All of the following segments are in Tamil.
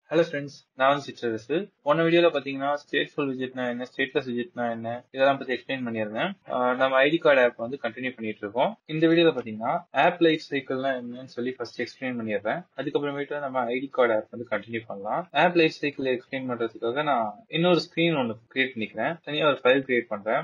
ஹலோ ஃப்ரெண்ட்ஸ் நான் வந்து சிற்றரசு போன வீடியோல பாத்தீங்கன்னா ஸ்டேட்ஃபுல் விஜிட்னா என்ன ஸ்டேட்லெஸ் விஜிட்னா என்ன இதெல்லாம் பத்தி எக்ஸ்பிளைன் பண்ணியிருந்தேன் ஆஹ் நம்ம ஐடி கார்டு ஆப் வந்து கண்டினியூ பண்ணிட்டு இருக்கோம் இந்த வீடியோல பாத்தீங்கன்னா ஆப் லைஃப் சைக்கிள்னா என்னன்னு சொல்லி ஃபர்ஸ்ட் எக்ஸ்பிளைன் பண்ணிடுறேன் அதுக்கப்புறமேட்டு நம்ம ஐடி கார்டு ஆப் வந்து கண்டினியூ பண்ணலாம் ஆப் லைஃப் சைக்கிள் எக்ஸ்பிளைன் பண்றதுக்காக நான் இன்னொரு ஸ்கிரீன் ஒன்று கிரியேட் பண்ணிக்கிறேன் தனியாக ஒரு ஃபைல் கிரியேட் பண்றேன்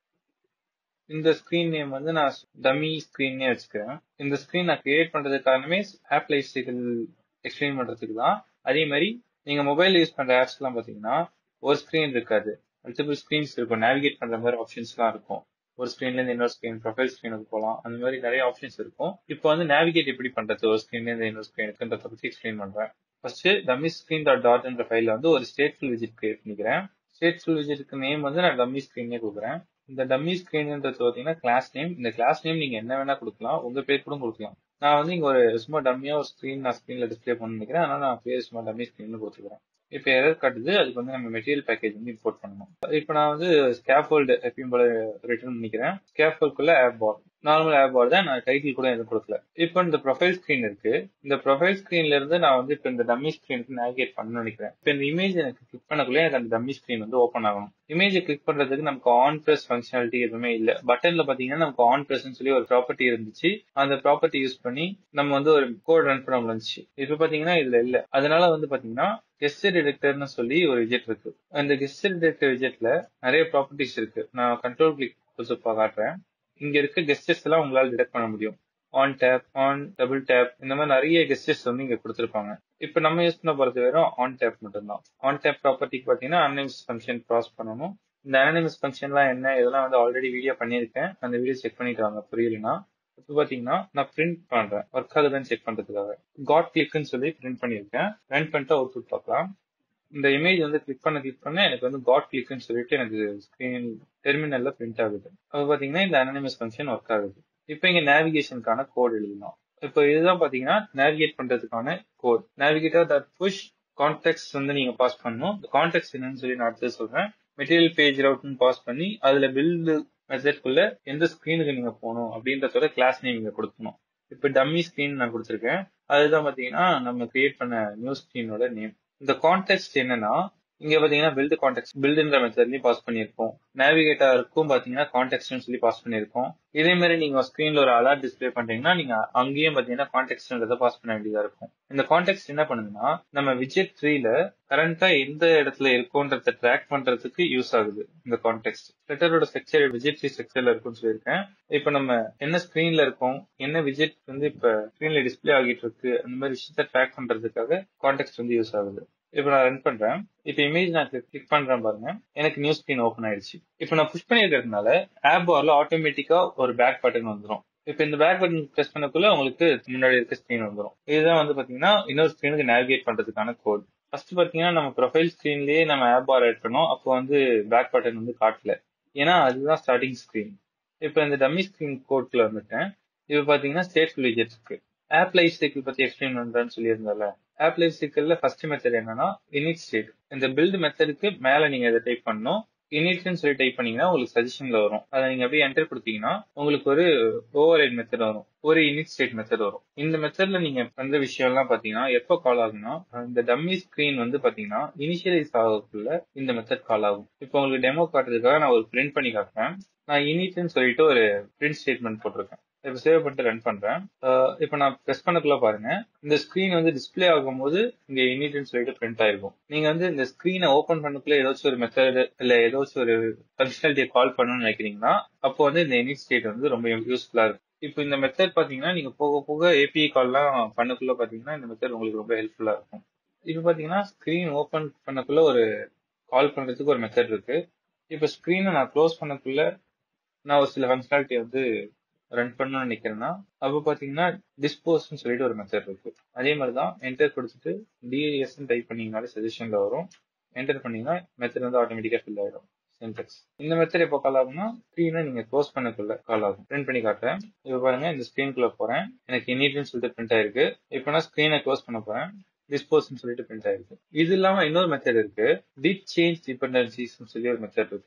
இந்த ஸ்கிரீன் நேம் வந்து நான் டம்மி ஸ்கிரீன்னே வச்சுக்கிறேன் இந்த ஸ்கிரீன் நான் கிரியேட் பண்றதுக்கு காரணமே ஆப் லைஃப் சைக்கிள் எக்ஸ்பிளைன் பண்றதுக்கு தான் அதே மாதிரி நீங்க மொபைல் யூஸ் பண்ற ஆப்ஸ் எல்லாம் பாத்தீங்கன்னா ஒரு ஸ்கிரீன் இருக்காது மல்டிபிள் ஸ்கிரீன்ஸ் இருக்கும் நேவிகேட் பண்ற மாதிரி ஆப்ஷன்ஸ் எல்லாம் இருக்கும் ஒரு ஸ்கிரீன்ல இருந்து இன்னொரு ஸ்கிரீன் ப்ரொஃபைல் ஸ்கிரீனுக்கு போகலாம் அந்த மாதிரி நிறைய ஆப்ஷன்ஸ் இருக்கும் இப்போ வந்து நேவிகேட் எப்படி பண்றது ஒரு ஸ்கிரீன்ல இருந்து இன்னொரு ஸ்கிரீனுக்குன்றத பத்தி எக்ஸ்பிளைன் பண்றேன் ஃபர்ஸ்ட் டம்மி ஸ்கிரீன் டாட் டாட்ன்ற ஃபைல்ல வந்து ஒரு ஸ்டேட்ஃபுல் விஜிட் கிரியேட் பண்ணிக்கிறேன் ஸ்டேட்ஃபுல் விஜிட்க்கு நேம் வந்து நான் டம்மி ஸ்கிரீனே கொடுக்குறேன் இந்த டம்மி ஸ்கிரீன்ன்றது பாத்தீங்கன்னா கிளாஸ் நேம் இந்த கிளாஸ் நேம் நீங்க என்ன வேணா கொடுக்கலாம் உங்க பேர் கூட கொடுக்கலாம் நான் வந்து இங்க ஒரு சும்மா டம்மியா ஒரு ஸ்கிரீன் நான் ஸ்கிரீன்ல டிஸ்பிளே பண்ண நினைக்கிறேன் அதனால நான் பேர் சும்மா டம்மி ஸ்கிரீன் கொடுத்துக்கிறேன் இப்போ எரர் காட்டுது அதுக்கு வந்து நம்ம மெட்டீரியல் பேக்கேஜ் வந்து இம்போர்ட் பண்ணணும் இப்போ நான் வந்து ஸ்கேஃபோல்டு எப்பயும் போல ரிட்டர்ன் பண்ணிக்கிறேன் ஸ்கேஃபோல்டுக்குள்ள app bar normal app bar தான் நான் டைட்டில் கூட எதுவும் கொடுக்கல இப்போ இந்த ப்ரொஃபைல் ஸ்கிரீன் இருக்கு இந்த ப்ரொஃபைல் ஸ்கிரீன்ல இருந்து நான் வந்து இப்போ இந்த டம்மி ஸ்கிரீனுக்கு நேவிகேட் பண்ணணும்னு நினைக்கிறேன் இப்போ இந்த இமேஜ் எனக்கு கிளிக் பண்ணக்குள்ளே எனக்கு அந்த டம்மி ஸ்கிரீன் வந்து ஓப்பன் ஆகணும் இமேஜை கிளிக் பண்றதுக்கு நமக்கு ஆன் பிரஸ் ஃபங்க்ஷனாலிட்டி எதுவுமே இல்ல பட்டன்ல பாத்தீங்கன்னா நமக்கு ஆன் பிரஸ் சொல்லி ஒரு ப்ராப்பர்ட்டி இருந்துச்சு அந்த ப்ராப்பர்ட்டி யூஸ் பண்ணி நம்ம வந்து ஒரு கோட் ரன் பண்ண முடிஞ்சுச்சு இப்போ பாத்தீங்கன்னா இதுல இல்ல அதனால வந்து பாத்தீங்கன்னா கெஸ்ட் டிடெக்டர்னு சொல்லி ஒரு விஜெட் இருக்கு அந்த கெஸ்ட் டிடெக்டர் விஜெட்ல நிறைய ப்ராப்பர்ட்டிஸ் இருக்கு நான் கண்ட்ரோல் கிளிக் கொடுத்து காட்டுறேன் இங்க இருக்க கெஸ்டர்ஸ் எல்லாம் உங்களால டிடெக்ட் பண்ண முடியும் on tap on double tap இந்த மாதிரி நிறைய கெஸ்டர்ஸ் வந்து இங்க கொடுத்துருப்பாங்க இப்ப நம்ம யூஸ் பண்ண போறது வெறும் ஆன் டேப் மட்டும்தான் ஆன் டேப் ப்ராப்பர்ட்டிக்கு பாத்தீங்கன்னா அன்னைம்ஸ் ஃபங்க்ஷன் க்ராஸ் பண்ணணும் இந்த அனானிமஸ் ஃபங்க்ஷன்லாம் என்ன இதெல்லாம் வந்து ஆல்ரெடி வீடியோ பண்ணியிருக்கேன் அந்த வீடியோ செக் பண்ணிட்டு வாங்க புரியலனா இப்போ பாத்தீங்கன்னா நான் பிரிண்ட் பண்றேன் ஒர்க் ஆகுதுன்னு செக் பண்றதுக்காக காட் கிளிக்னு சொல்லி பிரிண்ட் பண்ணியிருக்கேன் ரன் பண்ணிட்டு அவுட்புட் பார்க்கலாம் இந்த இமேஜ் வந்து கிளிக் பண்ண கிளிக் பண்ண எனக்கு வந்து காட் கிளிக்னு சொல்லிட்டு எனக்கு ஸ்கிரீன் டெர்மினல்ல பிரிண்ட் ஆகுது அது பாத்தீங்கன்னா இந்த அனானிமஸ் ஃபங்க்ஷன் ஒர்க் ஆகுது இப்போ இங்க நேவிகேஷனுக்கான கோட் எழுதலாம் இப்போ இதுதான் பாத்தீங்கன்னா நேவிகேட் பண்றதுக்கான code navigator dot push context வந்து நீங்க பாஸ் பண்ணணும் இந்த கான்டெக்ட் என்னன்னு சொல்லி நான் அடுத்து சொல்றேன் மெட்டீரியல் பேஜ் ரவுட்னு பாஸ் பண்ணி அதுல பில்டு மெத்தட்குள்ள எந்த ஸ்கிரீனுக்கு நீங்க போகணும் அப்படின்றதோட கிளாஸ் நேம் நீங்க கொடுக்கணும் இப்போ டம்மி ஸ்கிரீன் நான் கொடுத்துருக்கேன் அதுதான் பாத்தீங்கன்னா நம்ம கிரியேட் பண்ண நியூ ஸ்கிரீனோட நேம் இந்த கான்டெக்ட் என்னன்னா இங்க பாத்தீங்கன்னா பில்டு கான்டெக்ட் பில்டுன்ற மெத்தட்லயும் பாஸ் பண்ணிருக்கோம் நேவிகேட்டருக்கும் பாத்தீங்கன்னா கான்டெக்ட்னு சொல்லி பாஸ் பண்ணிருக்கோம் இதே மாதிரி நீங்க ஸ்கிரீன்ல ஒரு அலர்ட் டிஸ்பிளே பண்றீங்கன்னா நீங்க அங்கேயும் பாத்தீங்கன்னா கான்டெக்ட்ன்றத பாஸ் பண்ண வேண்டியதா இருக்கும் இந்த கான்டெக்ட் என்ன பண்ணுதுன்னா நம்ம விஜெட் த்ரீல கரண்டா எந்த இடத்துல இருக்கோன்றத ட்ராக் பண்றதுக்கு யூஸ் ஆகுது இந்த கான்டெக்ட் லெட்டரோட ஸ்ட்ரக்சர் விஜெட் த்ரீ ஸ்ட்ரக்சர்ல இருக்கும்னு சொல்லியிருக்கேன் இப்ப நம்ம என்ன ஸ்கிரீன்ல இருக்கோம் என்ன விஜெட் வந்து இப்ப ஸ்கிரீன்ல டிஸ்பிளே ஆகிட்டு இருக்கு அந்த மாதிரி விஷயத்த ட்ராக் பண்றதுக்காக கான்டெக்ட் வந்து யூஸ் ஆகுது இப்போ நான் ரன் பண்றேன் இப்போ இமேஜ் நான் கிளிக் பண்றேன் பாருங்க எனக்கு நியூ ஸ்கிரீன் ஓப்பன் ஆயிடுச்சு இப்போ நான் புஷ் பண்ணிருக்கிறதுனால ஆப் பார்ல ஆட்டோமேட்டிக்கா ஒரு பேக் பட்டன் வந்துடும் இப்போ இந்த பேக் பட்டன் பிரஸ் பண்ணக்குள்ள உங்களுக்கு முன்னாடி இருக்க ஸ்கிரீன் வந்துடும் இதுதான் வந்து பாத்தீங்கன்னா இன்னொரு ஸ்கிரீனுக்கு நேவிகேட் பண்றதுக்கான கோட் ஃபர்ஸ்ட் பாத்தீங்கன்னா நம்ம ப்ரொஃபைல் ஸ்கிரீன்லயே நம்ம ஆப் பார் ஆட் பண்ணோம் அப்போ வந்து பேக் பட்டன் வந்து காட்டல ஏன்னா அதுதான் ஸ்டார்டிங் ஸ்கிரீன் இப்போ இந்த டம்மி ஸ்கிரீன் கோட்ல வந்துட்டேன் இப்போ பாத்தீங்கன்னா ஸ்டேட் விஜெட் இருக்கு ஆப் லைஃப் சைக்கிள் பத்தி எக்ஸ்பிளைன் பண்றேன்னு சொல்லியிருந்தால ஆப் லைஃப் சைக்கிள்ல ஃபர்ஸ்ட் மெத்தட் என்னன்னா இனிட் ஸ்டேட் இந்த பில்ட் மெத்தடுக்கு மேல நீங்க இதை டைப் பண்ணணும் இனிட்னு சொல்லி டைப் பண்ணீங்கன்னா உங்களுக்கு சஜஷன்ல வரும் அதை நீங்க அப்படியே என்டர் கொடுத்தீங்கன்னா உங்களுக்கு ஒரு ஓவர் ரைட் மெத்தட் வரும் ஒரு இனிட் ஸ்டேட் மெத்தட் வரும் இந்த மெத்தட்ல நீங்க பண்ற விஷயம் எல்லாம் பாத்தீங்கன்னா எப்போ கால் ஆகும்னா இந்த டம்மி ஸ்கிரீன் வந்து பாத்தீங்கன்னா இனிஷியலைஸ் ஆகக்குள்ள இந்த மெத்தட் கால் ஆகும் இப்போ உங்களுக்கு டெமோ காட்டுறதுக்காக நான் ஒரு பிரிண்ட் பண்ணி காட்டுறேன் நான் இனிட்னு சொல்லிட்டு ஒரு பிரிண்ட் ஸ்டேட்மெண்ட் போட்டிருக்கேன் இப்போ சேவ் பண்ணிட்டு ரன் பண்றேன் இப்போ நான் ப்ரெஸ் பண்ணக்குள்ள பாருங்க இந்த ஸ்கிரீன் வந்து டிஸ்பிளே ஆகும்போது இங்க இனிட்னு சொல்லிட்டு பிரிண்ட் ஆயிருக்கும் நீங்க வந்து இந்த ஸ்கிரீனை ஓபன் பண்ணக்குள்ள ஏதாச்சும் ஒரு மெத்தட் இல்ல ஏதாச்சும் ஒரு ஃபங்க்ஷனாலிட்டியை கால் பண்ணணும்னு நினைக்கிறீங்கன்னா அப்போ வந்து இந்த இனிட் ஸ்டேட் வந்து ரொம்ப யூஸ்ஃபுல்லா இருக்கும் இப்போ இந்த மெத்தட் பாத்தீங்கன்னா நீங்க போக போக ஏபிஐ கால்லாம் பண்ணக்குள்ள பாத்தீங்கன்னா இந்த மெத்தட் உங்களுக்கு ரொம்ப ஹெல்ப்ஃபுல்லா இருக்கும் இப்போ பாத்தீங்கன்னா ஸ்கிரீன் ஓபன் பண்ணக்குள்ள ஒரு கால் பண்றதுக்கு ஒரு மெத்தட் இருக்கு இப்போ ஸ்கிரீனை நான் க்ளோஸ் பண்ணக்குள்ள நான் ஒரு சில ஃபங்க்ஷனாலிட்டி வந்து ரன் பண்ணணும்னு நினைக்கிறேன்னா அப்போ பாத்தீங்கன்னா டிஸ்போஸ்ன்னு சொல்லிட்டு ஒரு மெத்தட் இருக்கு அதே மாதிரி தான் என்டர் கொடுத்துட்டு டிஏஎஸ் டைப் பண்ணீங்கனாலே சஜஷன்ல வரும் என்டர் பண்ணீங்கன்னா மெத்தட் வந்து ஆட்டோமேட்டிக்கா ஃபில் ஆயிடும் சின்டெக்ஸ் இந்த மெத்தட் எப்போ கால் ஆகும்னா ஸ்க்ரீனை நீங்க க்ளோஸ் பண்ணக்குள்ள கால் ஆகும் பிரிண்ட் பண்ணி காட்டுறேன் இப்போ பாருங்க இந்த ஸ்க்ரீனுக்குள்ள போறேன் எனக்கு இனிட்னு சொல்லிட்டு பிரிண்ட் ஆயிருக்கு இப்போ நான் ஸ்க்ரீனை க்ளோஸ் பண்ண போறேன் டிஸ்போஸ்ன்னு சொல்லிட்டு பிரிண்ட் ஆயிருக்கு இது இல்லாம இன்னொரு மெத்தட் இருக்கு டிட் சேஞ்ச் டிபெண்டன்சிஸ் சொல்லி ஒரு மெத்தட் இருக்கு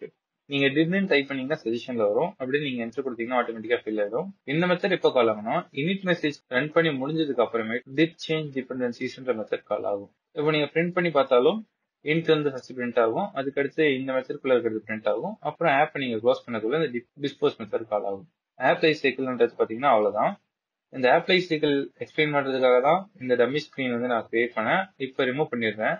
நீங்க டிட்னு டைப் பண்ணீங்கன்னா சஜஷன்ல வரும் அப்படியே நீங்க என்டர் கொடுத்தீங்கன்னா ஆட்டோமேட்டிக்கா ஃபில் ஆயிடும் இந்த மெத்தட் எப்போ கால் ஆகும்னா இனிட் மெசேஜ் ரன் பண்ணி முடிஞ்சதுக்கு அப்புறமே டிட் சேஞ்ச் டிபெண்டன்சிஸ்ன்ற மெத்தட் கால் ஆகும் இப்போ நீங்க பிரிண்ட் பண்ணி பார்த்தாலும் இன்ட் வந்து ஃபர்ஸ்ட் பிரிண்ட் ஆகும் அதுக்கடுத்து இந்த மெத்தட்குள்ள இருக்கிறது பிரிண்ட் ஆகும் அப்புறம் ஆப் நீங்க க்ளோஸ் பண்ணக்குள்ள இந்த டிஸ்போஸ் மெத்தட் கால் ஆகும் ஆப் லைஃப் சைக்கிள்ன்றது பாத்தீங்கன்னா அவ்வளவுதான் இந்த ஆப் லைஃப் சைக்கிள் எக்ஸ்பிளைன் பண்றதுக்காக தான் இந்த டம்மி ஸ்கிரீன் வந்து நான் கிரியேட் பண்ணேன் இப்போ ரிமூவ் பண்ணிடுறேன்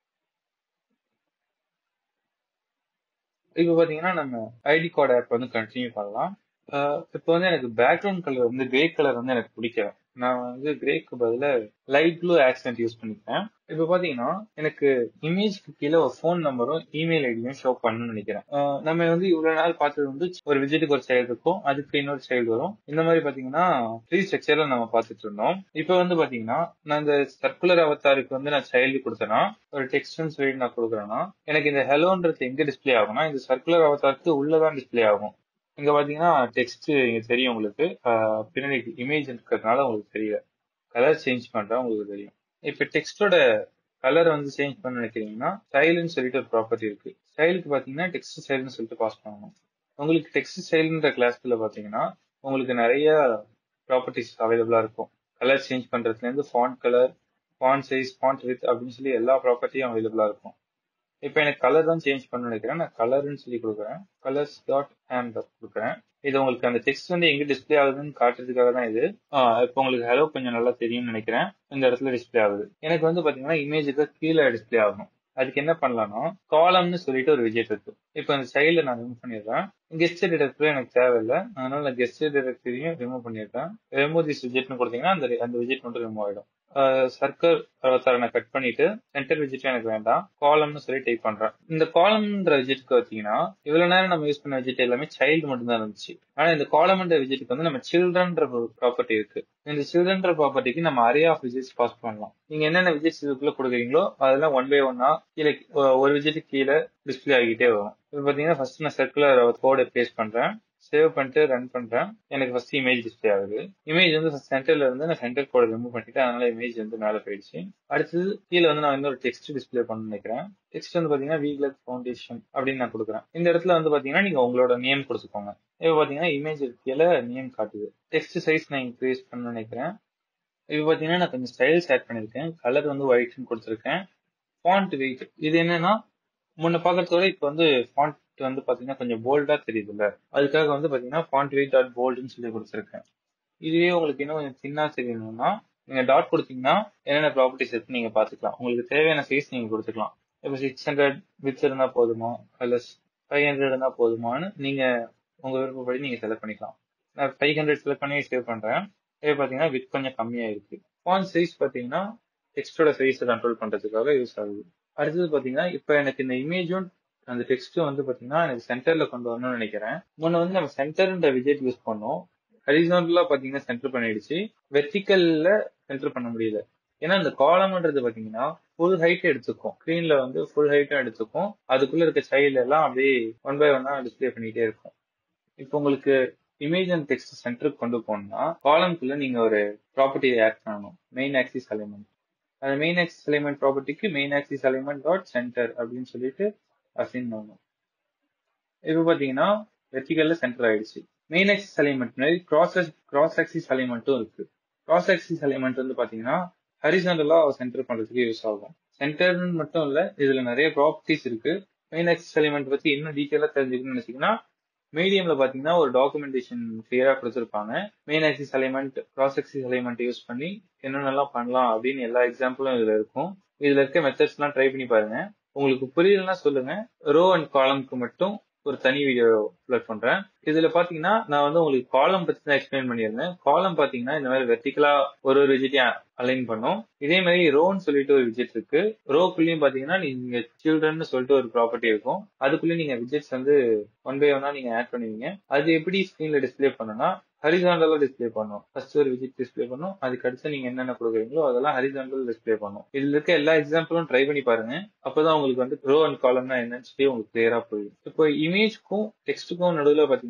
இப்போ பாத்தீங்கன்னா நம்ம ஐடி கார்டு ஆப் வந்து கண்டினியூ பண்ணலாம் இப்போ வந்து எனக்கு பேக்ரவுண்ட் கலர் வந்து கிரே கலர் வந்து எனக்கு பிடிக்கல நான் வந்து கிரேக்கு பதில லைட் ப்ளூ ஆக்சென்ட் யூஸ் பண்ணிக்கிறேன் இப்போ பாத்தீங்கன்னா எனக்கு இமேஜ்க்கு கீழே ஒரு ஃபோன் நம்பரும் இமெயில் ஐடியும் ஷோ பண்ணணும்னு நினைக்கிறேன் நம்ம வந்து இவ்வளவு நாள் பார்த்தது வந்து ஒரு விஜிட்டுக்கு ஒரு சைல்டு இருக்கும் அதுக்கு இன்னொரு சைல்டு வரும் இந்த மாதிரி பாத்தீங்கன்னா த்ரீ ஸ்ட்ரக்சர்ல நம்ம பார்த்துட்டு இருந்தோம் இப்போ வந்து பாத்தீங்கன்னா நான் இந்த சர்க்குலர் அவத்தாருக்கு வந்து நான் சைல்டு கொடுத்தேன்னா ஒரு டெக்ஸ்ட்னு சொல்லிட்டு நான் கொடுக்குறேன்னா எனக்கு இந்த ஹெலோன்றது எங்க டிஸ்பிளே ஆகும்னா இந்த சர்க்குலர் அவத்தாருக்கு உள்ளதான் டிஸ்பிளே ஆகும் இங்க பாத்தீங்கன்னா டெக்ஸ்ட் இங்க தெரியும் உங்களுக்கு பின்னாடி இமேஜ் இருக்கிறதுனால உங்களுக்கு தெரியல கலர் சேஞ்ச் பண்றா உங்களுக்கு தெரியும் இப்ப டெக்ஸ்டோட கலர் வந்து சேஞ்ச் பண்ண நினைக்கிறீங்கன்னா ஸ்டைல்னு சொல்லிட்டு ஒரு ப்ராப்பர்ட்டி இருக்கு ஸ்டைலுக்கு பாத்தீங்கன்னா டெக்ஸ்ட் ஸ்டைல்னு சொல்லிட்டு பாஸ் பண்ணணும் உங்களுக்கு டெக்ஸ்ட் ஸ்டைல்ன்ற கிளாஸ்ல பாத்தீங்கன்னா உங்களுக்கு நிறைய ப்ராப்பர்ட்டிஸ் அவைலபிளா இருக்கும் கலர் சேஞ்ச் பண்றதுல இருந்து font colour font size font width அப்படின்னு சொல்லி எல்லா ப்ராப்பர்ட்டியும் அவைலபிளா இருக்கும் இப்போ எனக்கு கலர் தான் சேஞ்ச் பண்ண நினைக்கிறேன் நான் கலர்னு சொல்லி கொடுக்குறேன் கலர்ஸ் டாட் ஹேம் டாட் கொடுக்குறேன் இது உங்களுக்கு அந்த டெக்ஸ்ட் வந்து எங்க டிஸ்பிளே ஆகுதுன்னு காட்டுறதுக்காக தான் இது இப்போ உங்களுக்கு ஹலோ கொஞ்சம் நல்லா தெரியும்னு நினைக்கிறேன் இந்த இடத்துல டிஸ்பிளே ஆகுது எனக்கு வந்து பாத்தீங்கன்னா இமேஜுக்கு கீழே டிஸ்பிளே ஆகும் அதுக்கு என்ன பண்ணலாம்னா காலம்னு சொல்லிட்டு ஒரு விஜெட் இருக்கு இப்போ அந்த சைட்ல நான் ரிமூவ் பண்ணிடுறேன் கெஸ்ட் டிரெக்டரும் எனக்கு தேவையில்லை அதனால நான் கெஸ்ட் டிரெக்டரையும் ரிமூவ் பண்ணிடுறேன் ரிமூவ் திஸ் விஜெட்னு கொடுத்தீங்கன்னா அந்த அந்த விஜெட் மட்டும் ரிமூவ் ஆயிடும் சர்க்கிள் அவதாரை நான் கட் பண்ணிட்டு சென்டர் விஜெட் எனக்கு வேண்டாம் காலம்னு சொல்லி டைப் பண்றேன் இந்த காலம்ன்ற விஜெட்க்கு பார்த்தீங்கன்னா இவ்வளவு நேரம் நம்ம யூஸ் பண்ண விஜெட் எல்லாமே சைல்டு மட்டும் தான் இருந்துச்சு ஆனா இந்த காலம்ன்ற விஜெட்டுக்கு வந்து நம்ம சில்ட்ரன்ற ப்ராப்பர்ட்டி இருக்கு இந்த சில்ட்ரன்ற ப்ராப்பர்ட்டிக்கு நம்ம அரே ஆஃப் விஜெட்ஸ் பாஸ் பண்ணலாம் நீங்க என்னென்ன விஜெட்ஸ் இதுக்குள்ள கொடுக்குறீங்களோ அதெல்லாம் ஒன் பை ஒன்னா கீழே ஒரு விஜெட்டுக்கு கீழே டிஸ்பிளே ஆகிட்டே வரும் இப்போ பாத்தீங்கன்னா ஃபர்ஸ்ட் நான் சர்க்குலர் கோடை பேஸ்ட் பண்றேன் சேவ் பண்ணிட்டு ரன் பண்றேன் எனக்கு ஃபர்ஸ்ட் இமேஜ் டிஸ்பிளே ஆகுது இமேஜ் வந்து சென்டர்ல இருந்து நான் சென்டர் கோட ரிமூவ் பண்ணிட்டு அதனால இமேஜ் வந்து மேல போயிடுச்சு அடுத்தது கீழே வந்து நான் வந்து ஒரு டெக்ஸ்ட் டிஸ்பிளே பண்ண நினைக்கிறேன் டெக்ஸ்ட் வந்து பாத்தீங்கன்னா வீக்லக் ஃபவுண்டேஷன் அப்படின்னு நான் கொடுக்குறேன் இந்த இடத்துல வந்து பாத்தீங்கன்னா நீங்க உங்களோட நேம் கொடுத்துக்கோங்க இப்போ பாத்தீங்கன்னா இமேஜ் கீழே நேம் காட்டுது டெக்ஸ்ட் சைஸ் நான் இன்க்ரீஸ் பண்ண நினைக்கிறேன் இப்போ பாத்தீங்கன்னா நான் கொஞ்சம் ஸ்டைல்ஸ் ஆட் பண்ணிருக்கேன் கலர் வந்து ஒயிட்னு கொடுத்துருக்கேன் ஃபாண்ட் வெயிட் இது என்னன்னா முன்ன பாக்கிறதோட இப்ப வந்து ஃபாண்ட் வந்து பாத்தீங்கன்னா கொஞ்சம் போல்டா தெரியுதுல்ல அதுக்காக வந்து பாத்தீங்கன்னா ஃபாண்ட் வெயிட் டாட் போல்டுன்னு சொல்லி கொடுத்துருக்கேன் இதுவே உங்களுக்கு இன்னும் கொஞ்சம் சின்னா தெரியணும்னா நீங்க டாட் கொடுத்தீங்கன்னா என்னென்ன ப்ராப்பர்ட்டிஸ் இருக்கு நீங்க பாத்துக்கலாம் உங்களுக்கு தேவையான சைஸ் நீங்க கொடுத்துக்கலாம் இப்ப சிக்ஸ் ஹண்ட்ரட் வித் இருந்தா போதுமா இல்ல ஃபைவ் ஹண்ட்ரட் இருந்தா போதுமான்னு நீங்க உங்க விருப்பப்படி நீங்க செலக்ட் பண்ணிக்கலாம் நான் ஃபைவ் ஹண்ட்ரட் செலக்ட் பண்ணி சேவ் பண்றேன் இது பாத்தீங்கன்னா வித் கொஞ்சம் கம்மியா இருக்கு ஃபாண்ட் சைஸ் பாத்தீங்கன்னா டெக்ஸ்டோட சைஸ் கண்ட்ரோல் பண்றதுக்காக யூஸ் ஆகுது அடுத்தது பாத்தீங்கன்னா இப்ப எனக்கு இந்த இமேஜும் அந்த டெக்ஸ்ட்டும் வந்து பாத்தீங்கன்னா எனக்கு சென்டர்ல கொண்டு வரணும்னு நினைக்கிறேன் முன்ன வந்து நம்ம சென்டர்ன்ற விஜெட் யூஸ் பண்ணோம் ஹரிசான்டலா பாத்தீங்கன்னா சென்டர் பண்ணிடுச்சு வெர்டிக்கல்ல சென்டர் பண்ண முடியல ஏன்னா இந்த காலம்ன்றது பாத்தீங்கன்னா ஃபுல் ஹைட் எடுத்துக்கும் ஸ்கிரீன்ல வந்து ஃபுல் ஹைட்டும் எடுத்துக்கும் அதுக்குள்ள இருக்க சைல்டு எல்லாம் அப்படியே ஒன் பை ஒன்னா டிஸ்பிளே பண்ணிட்டே இருக்கும் இப்போ உங்களுக்கு இமேஜ் அண்ட் டெக்ஸ்ட் சென்டருக்கு கொண்டு போகணும்னா காலம்குள்ள நீங்க ஒரு ப்ராப்பர்ட்டி ஆட் பண்ணணும் மெயின் ஆக்சிஸ் எலிமெண்ட் அந்த மெயின் ஆக்சிஸ் எலிமெண்ட் ப்ராப்பர்ட்டிக்கு main axis element dot centre அப்படின்னு சொல்லிட்டு அசைன் பண்ணணும் இப்போ பாத்தீங்கன்னா வெர்டிகல்ல சென்டர் ஆயிடுச்சு மெயின் ஆக்சிஸ் எலிமெண்ட் மாதிரி கிராஸ் கிராஸ் ஆக்சிஸ் எலிமெண்ட்டும் இருக்கு கிராஸ் ஆக்சிஸ் எலிமெண்ட் வந்து பாத்தீங்கன்னா ஹரிசாண்டலா சென்டர் பண்றதுக்கு யூஸ் ஆகும் சென்டர்னு மட்டும் இல்ல இதுல நிறைய ப்ராப்பர்ட்டிஸ் இருக்கு மெயின் ஆக்சிஸ் எலிமெண்ட் பத்தி இன்னும் டீட்டெயிலா தெரிஞ்சுக்கணும்னு நினைச்சீங்கன்னா மீடியம்ல பாத்தீங்கன்னா ஒரு டாக்குமெண்டேஷன் கிளியரா கொடுத்துருப்பாங்க main axis element cross axis element use பண்ணி என்னென்னலாம் பண்ணலாம் அப்படின்னு எல்லா எக்ஸாம்பிளும் இதுல இருக்கும் இதுல இருக்க மெத்தட்ஸ் எல்லாம் ட்ரை பண்ணி பாருங்க உங்களுக்கு புரியலன்னா சொல்லுங்க ரோ அண்ட் காலம்க்கு மட்டும் ஒரு தனி வீடியோ அப்லோட் பண்றேன் இதுல பாத்தீங்கன்னா நான் வந்து உங்களுக்கு காலம் பத்தி தான் எக்ஸ்பிளைன் பண்ணியிருந்தேன் காலம் பாத்தீங்கன்னா இந்த மாதிரி வெர்டிகலா ஒரு ஒரு விஜிட்டையும் அலைன் பண்ணும் இதே மாதிரி ரோன்னு சொல்லிட்டு ஒரு விஜெட் இருக்கு ரோக்குள்ளயும் பாத்தீங்கன்னா நீங்க சில்ட்ரன் சொல்லிட்டு ஒரு ப்ராப்பர்ட்டி இருக்கும் அதுக்குள்ளயும் நீங்க விஜெட்ஸ் வந்து ஒன் பை ஒன்னா நீங்க ஆட் பண்ணுவீங்க அது எப்படி ஸ்கிரீன்ல டிஸ்பிளே பண்ணுனா ஹரிசாண்டலா டிஸ்பிளே பண்ணும் ஃபர்ஸ்ட் ஒரு விஜிட் டிஸ்பிளே பண்ணும் அதுக்கு அடுத்து நீங்க என்னென்ன கொடுக்குறீங்களோ அதெல்லாம் ஹரிசாண்டல் டிஸ்பிளே பண்ணும் இதுல இருக்க எல்லா எக்ஸாம்பிளும் ட்ரை பண்ணி பாருங்க அப்பதான் உங்களுக்கு வந்து ரோ அண்ட் காலம்னா என்னன்னு சொல்லி உங்களுக்கு கிளியரா புரியும் இப்போ இமேஜ்க்கும் டெக்ஸ்ட்டுக்கும் நடுவில் பாத்தீங்கன்னா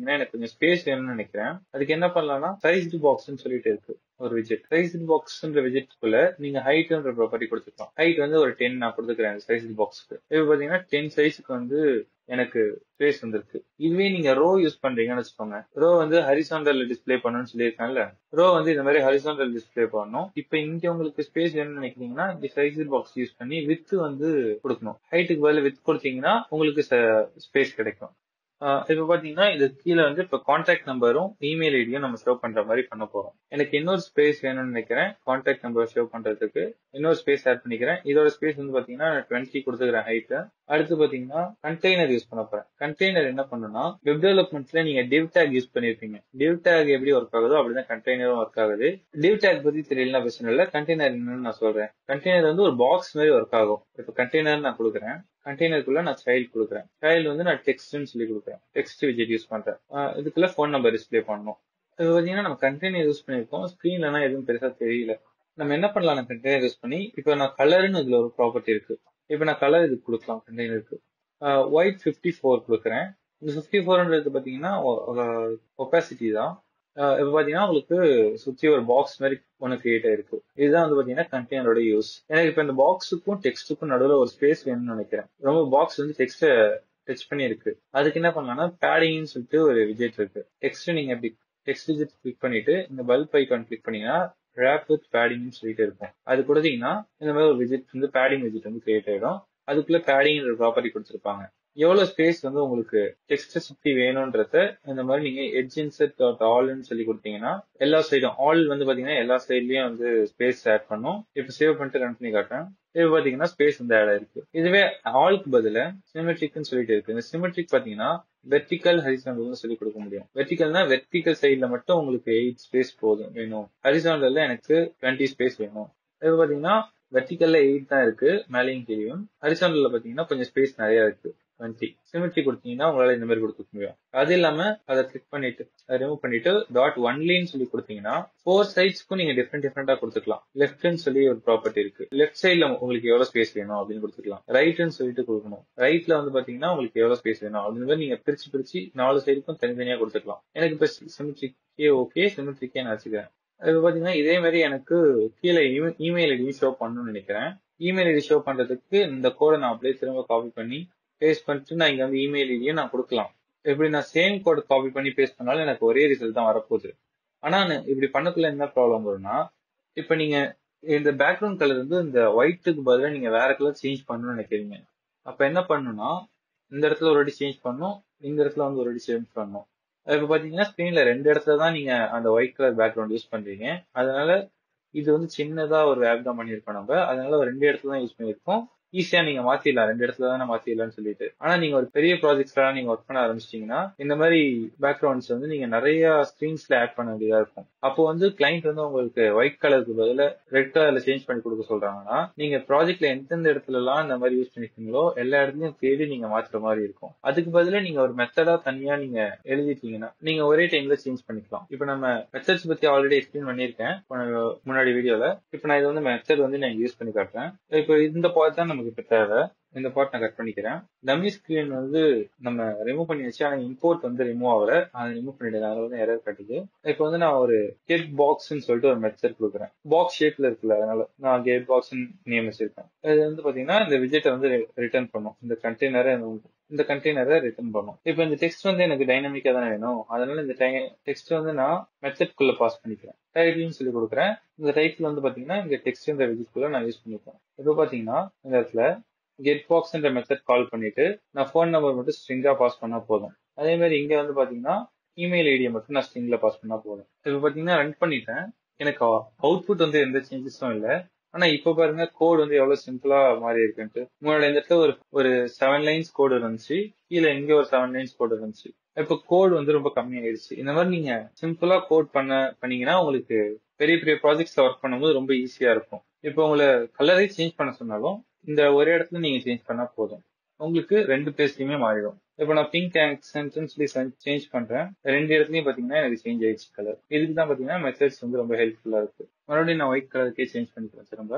பாத்தீங்கன்னா எனக்கு கொஞ்சம் ஸ்பேஸ் வேணும்னு நினைக்கிறேன் அதுக்கு என்ன பண்ணலாம்னா சைஸ்டு பாக்ஸ்னு சொல்லிட்டு இருக்கு ஒரு விஜெட் சைஸ்டு பாக்ஸ்ன்ற விஜெட்குள்ள நீங்க ஹைட்ன்ற ப்ராப்பர்ட்டி கொடுத்துக்கலாம் ஹைட் வந்து ஒரு டென் நான் கொடுத்துக்கிறேன் சைஸ்டு பாக்ஸ்க்கு இப்போ பாத்தீங்கன்னா டென் சைஸ்க்கு வந்து எனக்கு ஸ்பேஸ் வந்திருக்கு இதுவே நீங்க ரோ யூஸ் பண்றீங்கன்னு வச்சுக்கோங்க ரோ வந்து ஹரிசாண்டல் டிஸ்ப்ளே பண்ணணும்னு சொல்லியிருக்கேன்ல ரோ வந்து இந்த மாதிரி ஹரிசாண்டல் டிஸ்ப்ளே பண்ணணும் இப்போ இங்க உங்களுக்கு ஸ்பேஸ் வேணும்னு நினைக்கிறீங்கன்னா இந்த சைஸ் பாக்ஸ் யூஸ் பண்ணி வித் வந்து கொடுக்கணும் ஹைட்டுக்கு பதில் வித் கொடுத்தீங்கன்னா உங்களுக்கு ஸ்பேஸ் கிடைக்கும் ஆஹ் இப்ப பாத்தீங்கன்னா இது கீழே வந்து இப்ப கான்டாக்ட் நம்பரும் இமெயில் ஐடியும் நம்ம ஷோ பண்ற மாதிரி பண்ண போறோம் எனக்கு இன்னொரு ஸ்பேஸ் வேணும்னு நினைக்கிறேன் கான்டாக்ட் நம்பர் ஷோ பண்றதுக்கு இன்னொரு ஸ்பேஸ் ஆட் பண்ணிக்கிறேன் இதோட ஸ்பேஸ் வந்து பாத்தீங்கன்னா டுவெண்ட்டி கொடுத்துக்கிறேன் ஹைட் அடுத்து பாத்தீங்கன்னா கண்டெய்னர் யூஸ் பண்ண போறேன் கண்டெய்னர் என்ன பண்ணுன்னா வெப் டெவலப்மெண்ட்ல நீங்க டிவ் டேக் யூஸ் பண்ணிருப்பீங்க டிவ் டேக் எப்படி ஒர்க் ஆகுதோ அப்படிதான் கண்டெய்னரும் ஒர்க் ஆகுது டிவ் டேக் பத்தி தெரியலனா பிரச்சனை இல்ல கண்டெய்னர் என்னன்னு நான் சொல்றேன் கண்டெய்னர் வந்து ஒரு பாக்ஸ் மாதிரி ஒர்க் ஆகும் இப்ப கண்டெய்னர் நான் கொடுக்குறேன் கண்டெய்னருக்குள்ள நான் சைல்ட் கொடுக்குறேன் சைல்டு வந்து நான் டெக்ஸ்ட்னு சொல்லி கொடுக்குறேன் டெக்ஸ்ட் விஜெட் யூஸ் பண்றேன் ஆஹ் இதுக்குள்ள ஃபோன் நம்பர் டிஸ்ப்ளே பண்ணணும் இது பாத்தீங்கன்னா நம்ம கண்டெய்னர் யூஸ் பண்ணிருக்கோம் ஸ்கிரீன்லனா எதுவும் பெருசா தெரியல நம்ம என்ன பண்ணலாம் கண்டெய்னர் யூஸ் பண்ணி இப்போ நான் கலர்னு இதுல ஒரு ப்ராப்பர்ட்டி இருக்கு இப்போ நான் கலர் இதுக்கு கொடுக்கலாம் கண்டெய்னருக்கு ஒயிட் ஃபிஃப்டி ஃபோர் கொடுக்குறேன் இந்த ஃபிஃப்டி ஃபோர்ன்றது பாத்தீங்கன்னா ஒப்பாசிட்டி தான் ஆஹ் இப்ப பாத்தீங்கன்னா உங்களுக்கு சுத்தி ஒரு பாக்ஸ் மாதிரி ஒன்று கிரியேட் ஆயிருக்கு இதுதான் வந்து பாத்தீங்கன்னா கண்டெய்னரோட யூஸ் எனக்கு இப்ப இந்த பாக்ஸுக்கும் டெக்ஸ்ட்டுக்கும் நடுவில் ஒரு ஸ்பேஸ் வேணும்னு நினைக்கிறேன் ரொம்ப பாக்ஸ் வந்து டெக்ஸ்ட டச் பண்ணி இருக்கு அதுக்கு என்ன பண்ணலாம்னா பேடிங்னு சொல்லிட்டு ஒரு விஜெட் இருக்கு டெக்ஸ்ட் நீங்க இப்படி டெக்ஸ்ட் விஜெட் கிளிக் பண்ணிட்டு இந்த பல்ப் ஐக்கான் கிளிக் பண்ணீங்கன்னா ரேப் வித் பேடிங்னு சொல்லிட்டு இருக்கும் அது கொடுத்தீங்கன்னா இந்த மாதிரி ஒரு விஜெட் வந்து பேடிங் விஜெட் வந்து கிரியேட் ஆயிடும் அதுக்குள்ள பேடிங் ப்ராப்பர்ட்டி கொடுத்துருப்பாங்க எவ்வளவு ஸ்பேஸ் வந்து உங்களுக்கு டெக்ஸ்ட் சுத்தி வேணும்ன்றத இந்த மாதிரி நீங்க எட்ஜ் இன்செட் டாட் ஆல்னு சொல்லி கொடுத்தீங்கன்னா எல்லா சைடும் ஆல் வந்து பாத்தீங்கன்னா எல்லா சைட்லயும் வந்து ஸ்பேஸ் ஆட் பண்ணும் இப்ப சேவ் பண்ணிட்டு ரன் பண்ணி காட்டுறேன் இது பாத்தீங்கன்னா ஸ்பேஸ் வந்து ஆட் ஆயிருக்கு இதுவே ஆல்க்கு பதில சிமெட்ரிக்னு சொல்லிட்டு இருக்கு இந்த சிமெட்ரிக் பாத்தீங்கன்னா வெர்டிக்கல் ஹரிசாண்டல் சொல்லி கொடுக்க முடியும் வெர்டிக்கல்னா வெர்டிக்கல் சைட்ல மட்டும் உங்களுக்கு எயிட் ஸ்பேஸ் போதும் வேணும் ஹரிசாண்டல்ல எனக்கு டுவெண்ட்டி ஸ்பேஸ் வேணும் இது பாத்தீங்கன்னா வெர்டிக்கல்ல எயிட் தான் இருக்கு மேலேயும் கீழேயும் ஹரிசாண்டல்ல பாத்தீங்கன்னா கொஞ்சம் ஸ்பேஸ் நிறைய இருக்கு டுவெண்ட்டி சிமெட்ரி கொடுத்தீங்கன்னா உங்களால இந்த மாதிரி கொடுக்க முடியும் அது இல்லாம அதை கிளிக் பண்ணிட்டு ரிமூவ் பண்ணிட்டு டாட் ஒன்லின்னு சொல்லி கொடுத்தீங்கன்னா ஃபோர் சைட்ஸ்க்கும் நீங்க டிஃப்ரெண்ட் டிஃப்ரெண்டா கொடுத்துக்கலாம் லெஃப்ட்னு சொல்லி ஒரு ப்ராப்பர்ட்டி இருக்கு லெஃப்ட் சைட்ல உங்களுக்கு எவ்வளவு ஸ்பேஸ் வேணும் அப்படின்னு கொடுத்துக்கலாம் ரைட்னு சொல்லிட்டு கொடுக்கணும் ரைட்ல வந்து பாத்தீங்கன்னா உங்களுக்கு எவ்வளவு ஸ்பேஸ் வேணும் அப்படின்னு மாதிரி நீங்க பிரிச்சு பிரிச்சு நாலு சைடுக்கும் தனித்தனியா கொடுத்துக்கலாம் எனக்கு இப்ப சிமெட்ரிக்கே ஓகே சிமெட்ரிக்கே நான் வச்சுக்கிறேன் இப்போ பாத்தீங்கன்னா இதே மாதிரி எனக்கு கீழே இமெயில் ஐடி ஷோ பண்ணணும்னு நினைக்கிறேன் இமெயில் ஐடி ஷோ பண்றதுக்கு இந்த கோடை நான் அப்படியே திரும்ப காப்பி பண்ணி பேஸ்ட் பண்ணிட்டு நான் இங்க வந்து இமெயில் ஐடியை நான் கொடுக்கலாம் இப்படி நான் சேம் கோட் காப்பி பண்ணி பேஸ்ட் பண்ணாலும் எனக்கு ஒரே ரிசல்ட் தான் வரப்போகுது ஆனா இப்படி பண்ணக்குள்ள என்ன ப்ராப்ளம் வரும்னா இப்ப நீங்க இந்த பேக்ரவுண்ட் கலர் வந்து இந்த ஒயிட்டுக்கு பதிலாக நீங்க வேற கலர் சேஞ்ச் பண்ணணும்னு நினைக்கிறீங்க அப்ப என்ன பண்ணணும்னா இந்த இடத்துல ஒரு வாட்டி சேஞ்ச் பண்ணும் இந்த இடத்துல வந்து ஒரு வாட்டி சேஞ்ச் பண்ணணும் இப்ப பாத்தீங்கன்னா ஸ்கிரீன்ல ரெண்டு இடத்துல தான் நீங்க அந்த ஒயிட் கலர் பேக்ரவுண்ட் யூஸ் பண்றீங்க அதனால இது வந்து சின்னதா ஒரு ஆப் தான் பண்ணிருக்கோம் நம்ம அதனால ஒரு ரெண்டு இடத்துல தான் யூஸ் பண்ணிருக்கோம் ஈஸியா நீங்க மாத்திடலாம் ரெண்டு இடத்துல தானே மாத்திடலாம்னு சொல்லிட்டு ஆனா நீங்க ஒரு பெரிய ப்ராஜெக்ட்ஸ் எல்லாம் நீங்க ஒர்க் பண்ண ஆரம்பிச்சிட்டீங்கன்னா இந்த மாதிரி பேக்ரவுண்ட்ஸ் வந்து நீங்க நிறைய ஸ்கிரீன்ஸ்ல ஆட் பண்ண வேண்டியதா இருக்கும் அப்போ வந்து கிளைண்ட் வந்து உங்களுக்கு ஒயிட் கலருக்கு பதில ரெட் கலர்ல சேஞ்ச் பண்ணி கொடுக்க சொல்றாங்கன்னா நீங்க ப்ராஜெக்ட்ல எந்தெந்த இடத்துல எல்லாம் இந்த மாதிரி யூஸ் பண்ணிருக்கீங்களோ எல்லா இடத்துலயும் தேடி நீங்க மாத்துற மாதிரி இருக்கும் அதுக்கு பதிலா நீங்க ஒரு மெத்தடா தனியா நீங்க எழுதிட்டீங்கன்னா நீங்க ஒரே டைம்ல சேஞ்ச் பண்ணிக்கலாம் இப்போ நம்ம மெத்தட்ஸ் பத்தி ஆல்ரெடி எக்ஸ்பிளைன் பண்ணிருக்கேன் முன்னாடி வீடியோல இப்போ நான் இது வந்து மெத்தட் வந்து நான் யூஸ் பண்ணி காட்டுறேன் இப்போ இந்த பார்ட் தான் நமக்கு இப்போ தேவை இந்த பார்ட் நான் கட் பண்ணிக்கிறேன் டம்மி ஸ்கிரீன் வந்து நம்ம ரிமூவ் பண்ணி வச்சு ஆனால் இம்போர்ட் வந்து ரிமூவ் ஆகல அதை ரிமூவ் பண்ணிடுங்க அதில் வந்து எரர் கட்டுது இப்போ வந்து நான் ஒரு கெட் பாக்ஸ்ன்னு சொல்லிட்டு ஒரு மெத்தட் கொடுக்குறேன் பாக்ஸ் ஷேப்ல இருக்குல்ல அதனால நான் கெட் பாக்ஸ் நேம் வச்சிருக்கேன் இது வந்து பாத்தீங்கன்னா இந்த விஜெட்டை வந்து ரிட்டர்ன் பண்ணும் இந்த கண்டெய்னரை இந்த கண்டெய்னரை ரிட்டர்ன் பண்ணும் இப்போ இந்த டெக்ஸ்ட் வந்து எனக்கு டைனமிக்கா தானே வேணும் அதனால இந்த டெக்ஸ்ட் வந்து நான் மெத்தட்குள்ள பாஸ் பண்ணிக்கிறேன் டைட்டில்னு சொல்லி கொடுக்குறேன் இந்த டைட்டில் வந்து பாத்தீங்கன்னா இந்த டெக்ஸ்ட் இந்த விஜெட்குள்ள நான் யூஸ் பண்ணிப்பேன் இப்போ பாத்தீங்கன்னா இந்த இடத்துல கெட் பாக்ஸ்ன்ற மெத்தட் கால் பண்ணிட்டு நான் ஃபோன் நம்பர் மட்டும் ஸ்ட்ரிங்கா பாஸ் பண்ணா போதும் அதே மாதிரி இங்க வந்து பாத்தீங்கன்னா இமெயில் ஐடியை மட்டும் நான் ஸ்ட்ரிங்ல பாஸ் பண்ணா போதும் இப்போ பாத்தீங்கன்னா ரன் பண்ணிட்டேன் எனக்கு அவுட்புட் வந்து எந்த சேஞ்சஸும் இல்லை ஆனா இப்ப பாருங்க கோட் வந்து எவ்வளவு சிம்பிளா மாறி இருக்குன்ட்டு முன்னாடி இந்த இடத்துல ஒரு ஒரு செவன் லைன்ஸ் கோடு இருந்துச்சு கீழே இங்க ஒரு செவன் லைன்ஸ் கோடு இருந்துச்சு இப்ப கோட் வந்து ரொம்ப கம்மி ஆயிடுச்சு இந்த மாதிரி நீங்க சிம்பிளா கோட் பண்ண பண்ணீங்கன்னா உங்களுக்கு பெரிய பெரிய ப்ராஜெக்ட்ஸ்ல ஒர்க் பண்ணும்போது ரொம்ப ஈஸியா இருக்கும் இப்போ உங்களை கலரை சேஞ்ச் பண்ண சொன்னாலும் இந்த ஒரே இடத்துல நீங்க சேஞ்ச் பண்ணா போதும் உங்களுக்கு ரெண்டு பிளேஸ்லயுமே மாறிடும் இப்போ நான் பிங்க் ஆக்சன்ட்னு சொல்லி சேஞ்ச் பண்றேன் ரெண்டு இடத்துலயும் பாத்தீங்கன்னா எனக்கு சேஞ்ச் ஆயிடுச்சு கலர் இதுக்கு தான் பாத்தீங்கன்னா மெத்தட்ஸ் வந்து ரொம்ப ஹெல்ப்ஃபுல்லா இருக்கு மறுபடியும் நான் ஒயிட் கலருக்கே சேஞ்ச் பண்ணிக்கிறேன் திரும்ப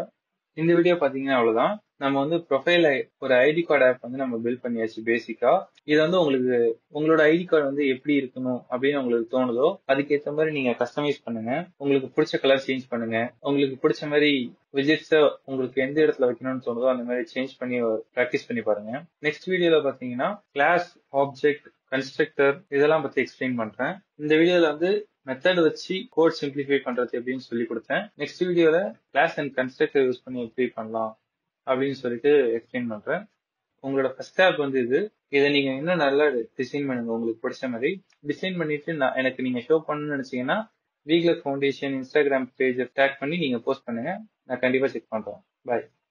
இந்த வீடியோ பாத்தீங்கன்னா அவ்வளவுதான் நம்ம வந்து ப்ரொஃபைல ஒரு ஐடி கார்டு ஆப் வந்து நம்ம பில்ட் பண்ணியாச்சு பேசிக்கா இது வந்து உங்களுக்கு உங்களோட ஐடி கார்டு வந்து எப்படி இருக்கணும் அப்படின்னு உங்களுக்கு தோணுதோ அதுக்கேற்ற மாதிரி நீங்க கஸ்டமைஸ் பண்ணுங்க உங்களுக்கு பிடிச்ச கலர் சேஞ்ச் பண்ணுங்க உங்களுக்கு பிடிச்ச மாதிரி விஜிட்ஸ உங்களுக்கு எந்த இடத்துல வைக்கணும்னு தோணுதோ அந்த மாதிரி சேஞ்ச் பண்ணி ப்ராக்டிஸ் பண்ணி பாருங்க நெக்ஸ்ட் வீடியோல பாத்தீங்கன்னா கிளாஸ் ஆப்ஜெக்ட் கன்ஸ்ட்ரக்டர் இதெல்லாம் பத்தி எக்ஸ்பிளைன் பண்றேன் இந்த வீடியோல வந்து மெத்தட் வச்சு கோட் சிம்பிளிஃபை பண்றது எப்படின்னு சொல்லி கொடுத்தேன் நெக்ஸ்ட் வீடியோல கிளாஸ் அண்ட் கன்ஸ்ட்ரக்டர் யூஸ் பண்ணி எப்படி பண்ணலாம் அப்படின்னு சொல்லிட்டு எக்ஸ்பிளைன் பண்றேன் உங்களோட ஃபர்ஸ்ட் ஆப் வந்து இது இதை நீங்க இன்னும் நல்லா டிசைன் பண்ணுங்க உங்களுக்கு பிடிச்ச மாதிரி டிசைன் பண்ணிட்டு நான் எனக்கு நீங்க ஷோ பண்ணணும்னு நினைச்சீங்கன்னா வீக்லக் ஃபவுண்டேஷன் இன்ஸ்டாகிராம் பேஜை டேக் பண்ணி நீங்க போஸ்ட் பண்ணுங்க நான் கண்டிப்பா செக் பண்றேன் பாய்